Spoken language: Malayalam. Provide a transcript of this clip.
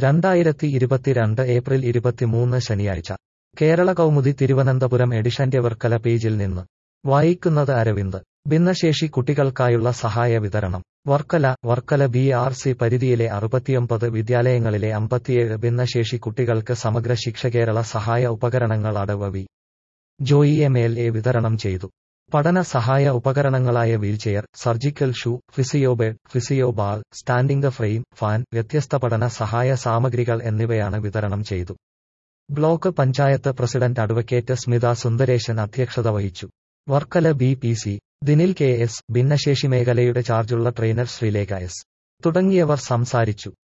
രണ്ടായിരത്തി ഇരുപത്തിരണ്ട് ഏപ്രിൽ ഇരുപത്തിമൂന്ന് ശനിയാഴ്ച കേരള കൗമുദി തിരുവനന്തപുരം എഡിഷന്റെ വർക്കല പേജിൽ നിന്ന് വായിക്കുന്നത് അരവിന്ദ് ഭിന്നശേഷി കുട്ടികൾക്കായുള്ള സഹായ വിതരണം Varkala Varkala B R C പരിധിയിലെ അറുപത്തിയൊമ്പത് വിദ്യാലയങ്ങളിലെ അമ്പത്തിയേഴ് ഭിന്നശേഷി കുട്ടികൾക്ക് സമഗ്ര ശിക്ഷ കേരള സഹായ ഉപകരണങ്ങൾ അടവ് V Joy M L A വിതരണം ചെയ്തു പഠന സഹായ ഉപകരണങ്ങളായ wheelchair surgical shoe physio bed physio ball standing frame fan വ്യത്യസ്ത പഠന സഹായ സാമഗ്രികൾ എന്നിവയാണ് വിതരണം ചെയ്തു block panchayat president advocate Smitha Sundaresan അധ്യക്ഷത വഹിച്ചു Varkala B P C Dinil K S ഭിന്നശേഷി മേഖലയുടെ ചാർജുള്ള ട്രെയിനർ ശ്രീലേഖ എസ് തുടങ്ങിയവർ സംസാരിച്ചു